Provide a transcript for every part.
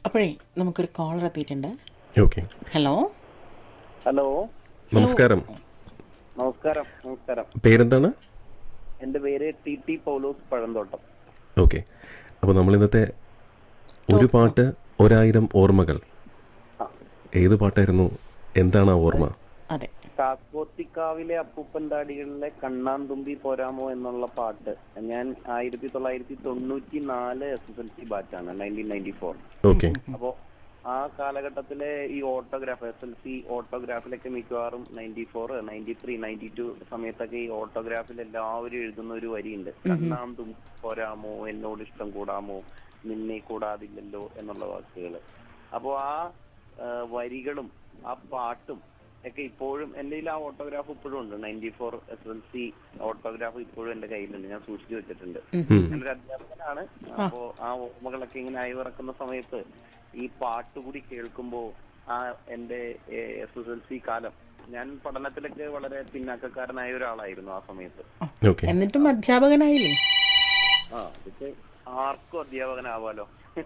അപ്പോഴേ നമുക്കൊരു കോളർ എത്തിയിട്ടുണ്ട് ഓക്കെ ഹലോ ഹലോ നമസ്കാരം നമസ്കാരം നമസ്കാരം പേരെന്താണ് എന്റെ പേര് T T Paulose Pazhanthottam okay അപ്പോൾ നമ്മൾ ഇന്നത്തെ ഒരു പാട്ട് ഒരായിരം ഓർമ്മകൾ ആ. ഏത് പാട്ടായിരുന്നു എന്താണ് ആ ഓർമ്മ അതെ കാക്കോത്തിക്കാവിലെ അപ്പൂപ്പൻ താടികളിലെ കണ്ണാന്തുമ്പി പോരാമോ എന്നുള്ള പാട്ട് ഞാൻ ആയിരത്തി തൊള്ളായിരത്തി തൊണ്ണൂറ്റി നാല് എസ് എസ് എൽ സി ബാച്ചാണ് നയൻറ്റീൻ നയൻറ്റി ഫോർ ഓക്കെ അപ്പോ ആ കാലഘട്ടത്തിലെ ഈ ഓട്ടോഗ്രാഫ് എസ് എൽ സി ഓട്ടോഗ്രാഫിലൊക്കെ മിക്കവാറും ninety four ninety three ninety two സമയത്തൊക്കെ ഈ ഓട്ടോഗ്രാഫിൽ എല്ലാവരും എഴുതുന്ന ഒരു വരിയുണ്ട് കണ്ണാം തും പോരാമോ എന്നോട് ഇഷ്ടം കൂടാമോ നിന്നെ കൂടാതില്ലല്ലോ എന്നുള്ള വാക്കുകൾ അപ്പോ ആ ആ, വരികളും ആ പാട്ടും ഒക്കെ ഇപ്പോഴും എന്റെ കയ്യിൽ ആ ഓട്ടോഗ്രാഫ് ഇപ്പോഴും ഉണ്ട് ninety four S L C autograph ഇപ്പോഴും എന്റെ കയ്യിലുണ്ട് ഞാൻ സൂക്ഷിച്ചു വെച്ചിട്ടുണ്ട് ഞാനൊരു അധ്യാപകനാണ് അപ്പോ ആ ഓർമ്മകളൊക്കെ ഇങ്ങനെ അയവിറക്കുന്ന സമയത്ത് ഈ പാട്ട് കൂടി കേൾക്കുമ്പോ ആ എന്റെ എസ് എസ് എൽ സി കാലം ഞാൻ പഠനത്തിലൊക്കെ വളരെ പിന്നാക്കക്കാരനായ ഒരാളായിരുന്നു ആ സമയത്ത് ഓക്കെ എന്നിട്ടും അധ്യാപകനായില്ലേ ആ പക്ഷെ ആർക്കും അധ്യാപകനാവാലോ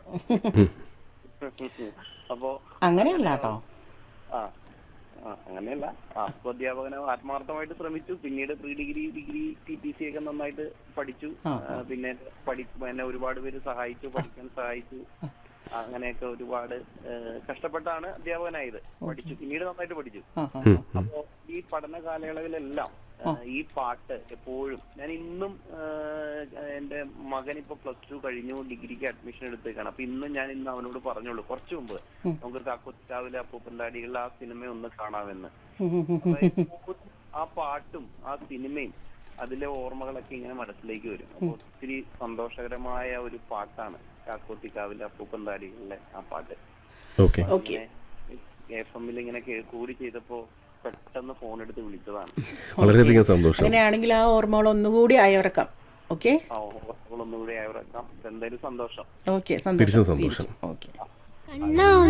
അപ്പോ അങ്ങനെയല്ല കേട്ടോ ആ ആ, അങ്ങനെയല്ല ആർക്കും അധ്യാപകനാവും ആത്മാർത്ഥമായിട്ട് ശ്രമിച്ചു പിന്നീട് pre degree degree T T C ഒക്കെ നന്നായിട്ട് പഠിച്ചു ആ, ആ, പിന്നെ പഠി എന്നെ ഒരുപാട് പേര് സഹായിച്ചു പഠിക്കാൻ സഹായിച്ചു അങ്ങനെയൊക്കെ ഒരുപാട് ഏ, കഷ്ടപ്പെട്ടാണ് അധ്യാപകനായത് പഠിച്ചു പിന്നീട് നന്നായിട്ട് പഠിച്ചു ആ, ആ, അപ്പോ ഈ പഠന കാലയളവിലെല്ലാം ആ, ഈ പാട്ട് എപ്പോഴും ഞാൻ ഇന്നും ആ, എന്റെ മകൻ ഇപ്പൊ പ്ലസ് ടു കഴിഞ്ഞു ഡിഗ്രിക്ക് അഡ്മിഷൻ എടുത്തേക്കാണ് അപ്പൊ ഇന്നും ഞാൻ ഇന്ന് അവനോട് പറഞ്ഞോളൂ കുറച്ചു മുമ്പ് നമുക്ക് കാക്കൊത്താവിലെ അപ്പൂപ്പന്താടികളിൽ ആ സിനിമ ഒന്ന് കാണാമെന്ന് ഉം, ഉം, ഉം. അപ്പൊ എപ്പോഴും ആ പാട്ടും ആ സിനിമയും അതിലെ ഓർമ്മകളൊക്കെ ഇങ്ങനെ മനസ്സിലേക്ക് വരും അപ്പൊ ഒത്തിരി സന്തോഷകരമായ ഒരു പാട്ടാണ് കാക്കോത്തിക്കാവിലെ അപ്പൂപ്പന്താടികളിലെ ആ പാട്ട് ഓക്കെ ഓക്കെ എഫ് എമ്മിൽ ഇങ്ങനെ കേ- കൂടി ചെയ്തപ്പോ പെട്ടെന്ന് ഫോൺ എടുത്ത് വിളിച്ചതാണ് വളരെയധികം സന്തോഷം അങ്ങനെയാണെങ്കിൽ ആ ഓർമ്മകൾ ഒന്നുകൂടി അയവിറക്കാം ഓക്കെ ആ ഓർമ്മകളൊന്നുകൂടി അയവിറക്കാം എന്തായാലും സന്തോഷം ഓക്കെ തിരിച്ചും സന്തോഷം സന്തോഷം. ഓക്കെ കണ്ണാം